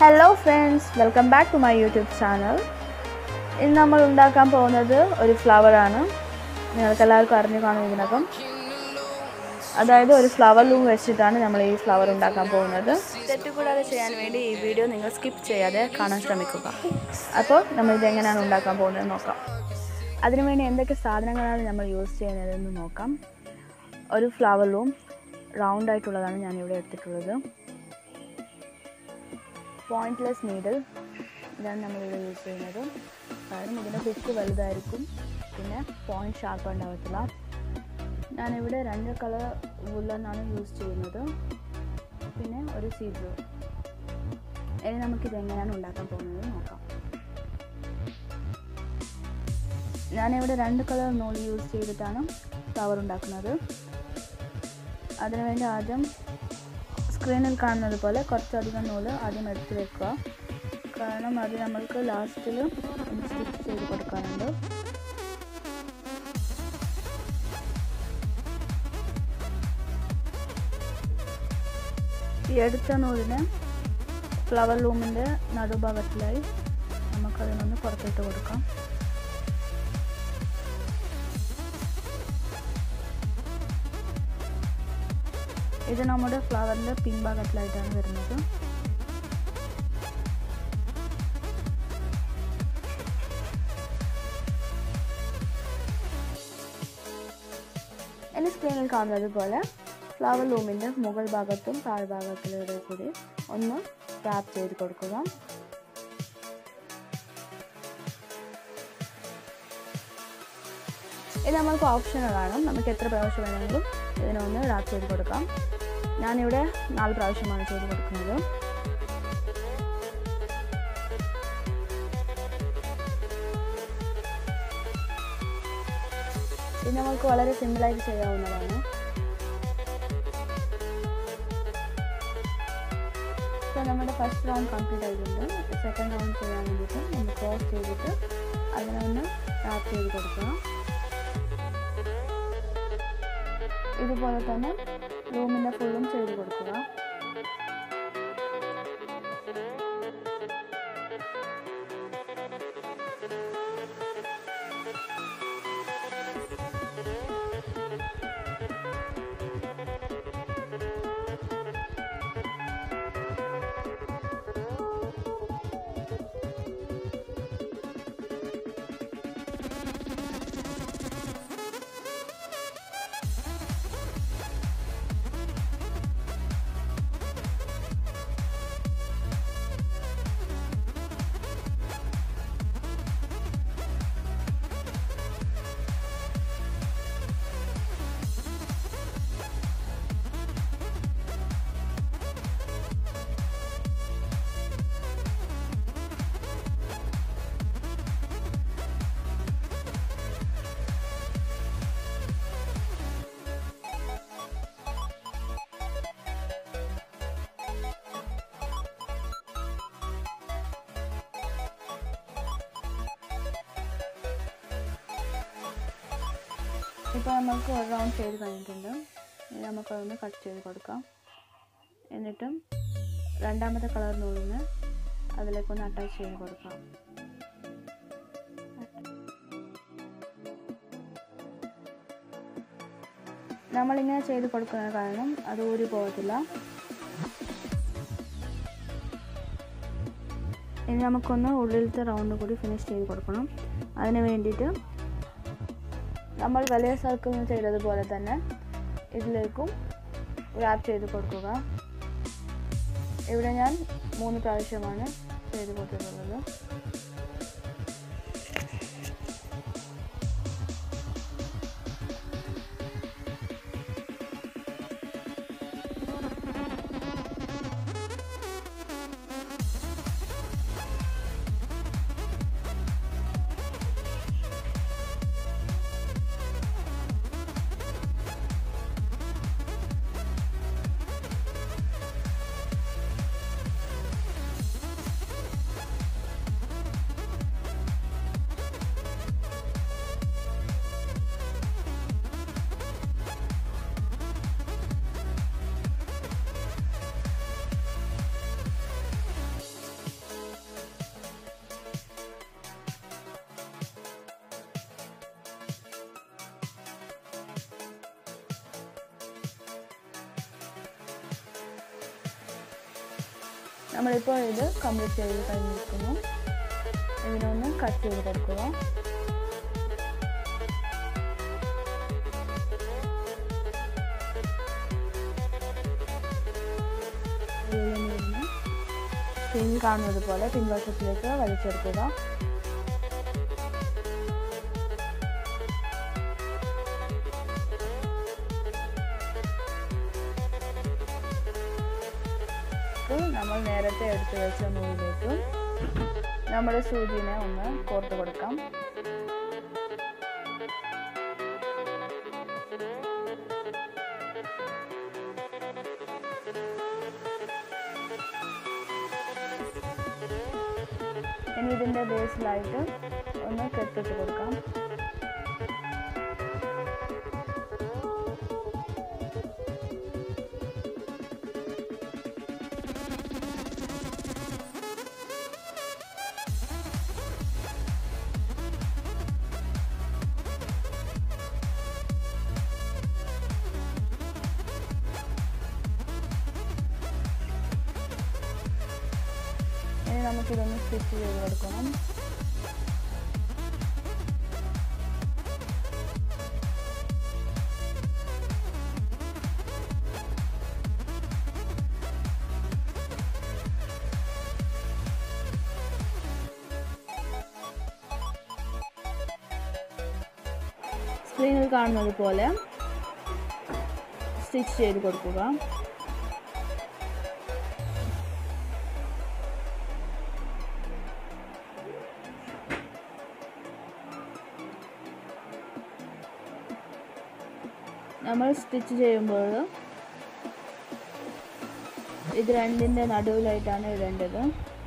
hello friends welcome back to my YouTube channel ഇന്ന് നമ്മൾ ഉണ്ടാക്കാൻ പോകുന്നത് ഒരു ഫ്ലവറാണ് നിങ്ങൾക്ക് എല്ലാവർക്കും അറിഞ്ഞു കാണും ഇതിനകം അതായത് ഒരു ഫ്ലവർ ലൂം വെച്ചിട്ടാണ് നമ്മൾ ഈ ഫ്ലവർ ഉണ്ടാക്കാൻ പോകുന്നത് തെറ്റുകൂടാതെ ചെയ്യാൻ വേണ്ടി ഈ വീഡിയോ നിങ്ങൾ സ്കിപ്പ് ചെയ്യാതെ കാണാൻ ശ്രമിക്കുക അപ്പോൾ നമ്മൾ ഇത് എങ്ങനെയാണ് ഉണ്ടാക്കാൻ പോകുന്നത് നോക്കാം അതിനുവേണ്ടി എന്തൊക്കെ സാധനങ്ങളാണ് നമ്മൾ യൂസ് ചെയ്യുന്നതെന്ന് നോക്കാം ഒരു ഫ്ലവർ ലൂം റൗണ്ട് ആയിട്ടുള്ളതാണ് ഞാനിവിടെ എടുത്തിട്ടുള്ളത് പോയിന്റ്ലെസ് നീഡിൽ ഇതാണ് നമ്മളിവിടെ യൂസ് ചെയ്യുന്നത് കാരണം ഇതിൻ്റെ ഹുക്ക് വലുതായിരിക്കും പിന്നെ പോയിന്റ് ഷാർപ്പ് ഉണ്ടാവത്തില്ല ഞാനിവിടെ രണ്ട് കളർ വുള്ളനാണ് യൂസ് ചെയ്യുന്നത് പിന്നെ ഒരു സീബ്ലൂ ഇനി നമുക്കിത് എങ്ങനെയാണ് ഉണ്ടാക്കാൻ പോകുന്നത് നോക്കാം ഞാനിവിടെ രണ്ട് കളർ നൂല് യൂസ് ചെയ്തിട്ടാണ് ഫ്ലവർ ഉണ്ടാക്കുന്നത് അതിനുവേണ്ടി ആദ്യം സ്ക്രീനിൽ കാണുന്നത് പോലെ കുറച്ചധികം നൂല് ആദ്യം എടുത്ത് വെക്കുക കാരണം അത് നമ്മൾക്ക് ലാസ്റ്റിൽ ഒന്ന് സ്റ്റിച്ച് ചെയ്ത് കൊടുക്കാനുണ്ട് ഈ എടുത്ത നൂലിനെ ഫ്ലവർ ലൂമിൻ്റെ നടുഭാഗത്തിലായി നമുക്കതിനൊന്ന് പുറത്തിട്ട് കൊടുക്കാം ഇത് നമ്മുടെ ഫ്ലവറിൻ്റെ പിൻഭാഗത്തിലായിട്ടാണ് വരുന്നത് ഇനി സ്ക്രീനിൽ കാണുന്നത് പോലെ ഫ്ലവർ ലൂമിൻ്റെ മുകൾ ഭാഗത്തും താഴ്ഭാഗത്തിലൂടെ കൂടി ഒന്ന് റാപ്പ് ചെയ്ത് കൊടുക്കുക ഇത് നമ്മൾക്ക് ഓപ്ഷനലാണ് നമുക്ക് എത്ര പ്രാവശ്യം വേണമെങ്കിലും ഇതിനൊന്ന് റാപ്പ് ചെയ്ത് കൊടുക്കാം ഞാനിവിടെ നാല് പ്രാവശ്യമാണ് ചെയ്ത് കൊടുക്കുന്നത് ഇത് നമുക്ക് വളരെ സിമ്പിളായിട്ട് ചെയ്യാവുന്നതാണ് ഇപ്പോൾ നമ്മുടെ ഫസ്റ്റ് റൗണ്ട് കംപ്ലീറ്റ് ആയിട്ടുണ്ട് സെക്കൻഡ് റൗണ്ട് ചെയ്യാൻ വേണ്ടിയിട്ട് നമ്മൾ ക്രോസ് ചെയ്തിട്ട് അതിനൊന്ന് റാപ്പ് ചെയ്ത് കൊടുക്കുക ഇതുപോലെ തന്നെ റൂമിൻ്റെ ഫുള്ളും ചെയ്ത് കൊടുക്കുക ഇപ്പോൾ നമുക്ക് ഒരു റൗണ്ട് ചെയ്ത് കഴിഞ്ഞിട്ടുണ്ട് ഇനി നമുക്കതൊന്ന് കട്ട് ചെയ്ത് കൊടുക്കാം എന്നിട്ട് രണ്ടാമത്തെ കളർ നൂലിന് അതിലേക്കൊന്ന് അറ്റാച്ച് ചെയ്ത് കൊടുക്കാം നമ്മളിങ്ങനെ ചെയ്ത് കൊടുക്കുന്ന കാരണം അത് ഊരി പോകത്തില്ല ഇനി നമുക്കൊന്ന് ഉള്ളിലത്തെ റൗണ്ട് കൂടി ഫിനിഷ് ചെയ്ത് കൊടുക്കണം അതിന് വേണ്ടിയിട്ട് നമ്മൾ വലിയ സർക്കിൾ ചെയ്തതുപോലെ തന്നെ ഇതിലേക്കും റാപ്പ് ചെയ്ത് കൊടുക്കുക ഇവിടെ ഞാൻ മൂന്ന് പ്രാവശ്യമാണ് ചെയ്ത് കൊടുത്തിട്ടുള്ളത് നമ്മളിപ്പോൾ ഇത് കംപ്ലീറ്റ് ചെയ്ത് കഴിഞ്ഞിരിക്കുന്നു ഇതിനൊന്ന് കട്ട് ചെയ്ത് കൊടുക്കുക സ്ക്രീനിൽ കാണുന്നത് പോലെ പിൻവശത്തിലേക്ക് വലിച്ചെടുക്കുക നമ്മൾ നേരത്തെ എടുത്തു വെച്ച നൂലിലേക്ക് നമ്മുടെ സൂചിനെ ഒന്ന് കോർത്ത് കൊടുക്കാം ഇനി ഇതിൻ്റെ ബേസിലായിട്ട് ഒന്ന് കെട്ടിട്ട് കൊടുക്കാം ഇനി നമുക്കിതൊന്ന് സ്റ്റിച്ച് ചെയ്ത് കൊടുക്കണം സ്ക്രീനിൽ കാണുന്നത് പോലെ സ്റ്റിച്ച് ചെയ്ത് കൊടുക്കുക നമ്മൾ സ്റ്റിച്ച് ചെയ്യുമ്പോൾ ഇത് രണ്ടിൻ്റെ നടുവിലായിട്ടാണ് ഇടേണ്ടത്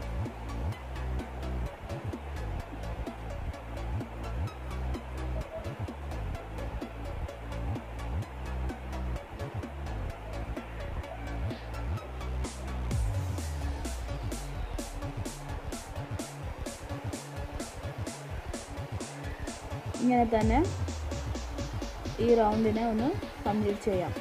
ഇങ്ങനെ തന്നെ ഈ റൗണ്ടിനെ ഒന്ന് കംപ്ലീറ്റ് ചെയ്യാം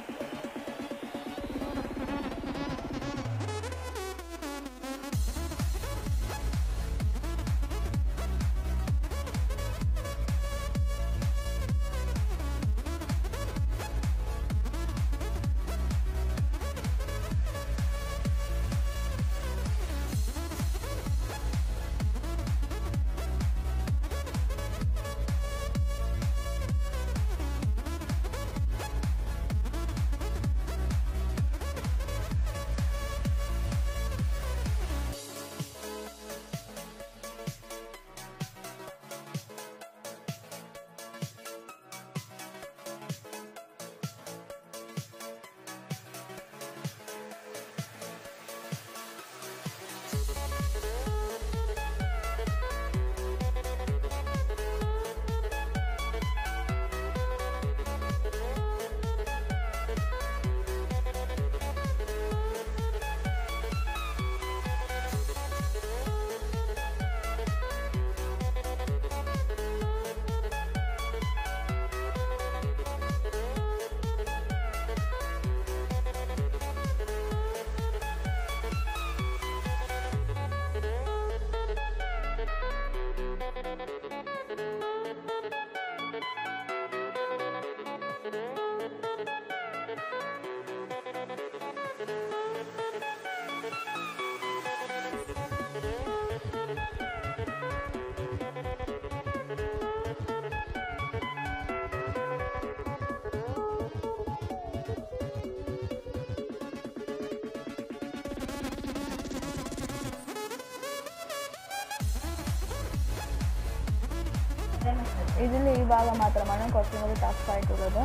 ഇതിൽ ഈ ഭാഗം മാത്രമാണ് കുറച്ചും കൂടി ടഫ് ആയിട്ടുള്ളത്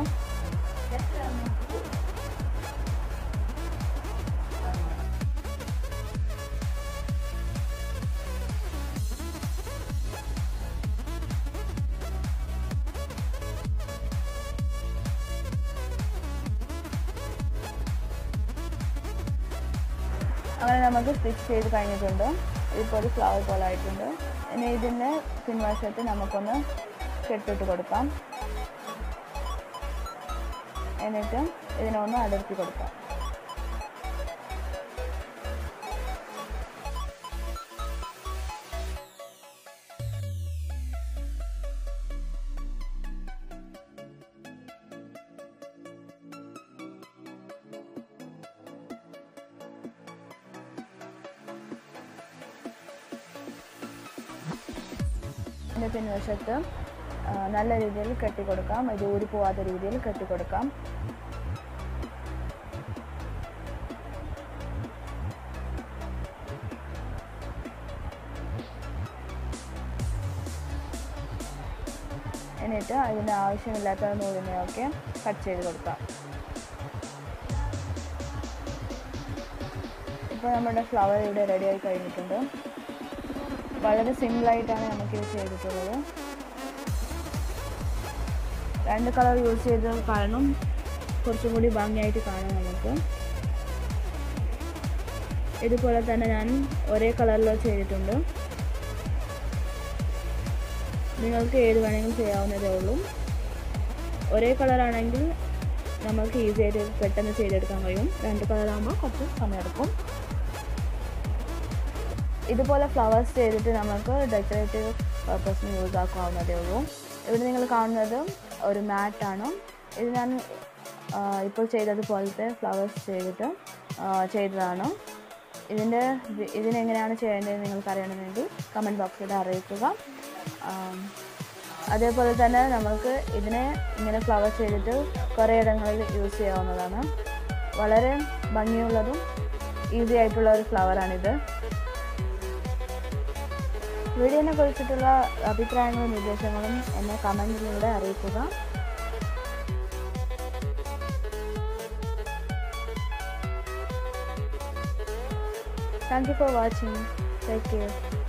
അങ്ങനെ നമുക്ക് സ്റ്റിച്ച് ചെയ്ത് കഴിഞ്ഞിട്ടുണ്ട് ഇപ്പോൾ ഒരു ഫ്ലവർ പോലെ ആയിട്ടുണ്ട് ഇനി ഇതിൻ്റെ പിൻവശത്ത് നമുക്കൊന്ന് കെട്ടിട്ട് കൊടുക്കാം എന്നിട്ട് ഇതിനൊന്ന് അടർത്തി കൊടുക്കാം ഇതിൻ്റെ പിൻവശത്ത് ആ, നല്ല രീതിയിൽ കെട്ടിക്കൊടുക്കാം ഇത് ഊരി പോവാത്ത രീതിയിൽ കെട്ടിക്കൊടുക്കാം എന്നിട്ട് അതിന് ആവശ്യമില്ലാത്ത നൂലിനെയൊക്കെ കട്ട് ചെയ്ത് കൊടുക്കാം ഇപ്പോൾ നമ്മുടെ ഫ്ലവർ ഇവിടെ റെഡി ആയി കഴിഞ്ഞിട്ടുണ്ട് വളരെ സിമ്പിളായിട്ടാണ് നമുക്കിത് ചെയ്തിട്ടുള്ളത് രണ്ട് കളർ യൂസ് ചെയ്തത് കാരണം കുറച്ചും കൂടി ഭംഗിയായിട്ട് കാണാം നമുക്ക് ഇതുപോലെ തന്നെ ഞാൻ ഒരേ കളറിൽ ചെയ്തിട്ടുണ്ട് നിങ്ങൾക്ക് ഏത് വേണമെങ്കിലും ചെയ്യാവുന്നതേ ഉള്ളൂ ഒരേ കളറാണെങ്കിൽ നമുക്ക് ഈസി ആയിട്ട് പെട്ടെന്ന് ചെയ്തെടുക്കാൻ കഴിയും രണ്ട് കളറാകുമ്പോൾ കുറച്ച് സമയമെടുക്കും ഇതുപോലെ ഫ്ലവേഴ്സ് ചെയ്തിട്ട് നമുക്ക് ഡെക്കറേറ്റീവ് പർപ്പസിന് യൂസ് ആക്കാവുന്നതേ ഉള്ളൂ ഇവിടെ നിങ്ങൾ കാണുന്നത് ഒരു മാറ്റാണ് ഇത് ഞാൻ ആ, ഇപ്പോൾ ചെയ്തതുപോലത്തെ ഫ്ലവേഴ്സ് ചെയ്തിട്ട് ആ, ചെയ്തതാണ് ഇതിൻ്റെ വി- ഇതിനെങ്ങനെയാണ് ചെയ്യേണ്ടത് നിങ്ങൾക്ക് അറിയണമെങ്കിൽ കമൻറ്റ് ബോക്സിൽ അറിയിക്കുക ആം, അതേപോലെ തന്നെ നമുക്ക് ഇതിനെ ഇങ്ങനെ ഫ്ലവർ ചെയ്തിട്ട് കുറേ ഇടങ്ങളിൽ യൂസ് ചെയ്യാവുന്നതാണ് വളരെ ഭംഗിയുള്ളതും ഈസി ആയിട്ടുള്ള ഒരു ഫ്ലവറാണിത് വീഡിയോനെ കുറിച്ചിട്ടുള്ള അഭിപ്രായങ്ങളും നിർദ്ദേശങ്ങളും എന്നെ കമൻറ്റിലൂടെ അറിയിക്കുക thank you for watching take care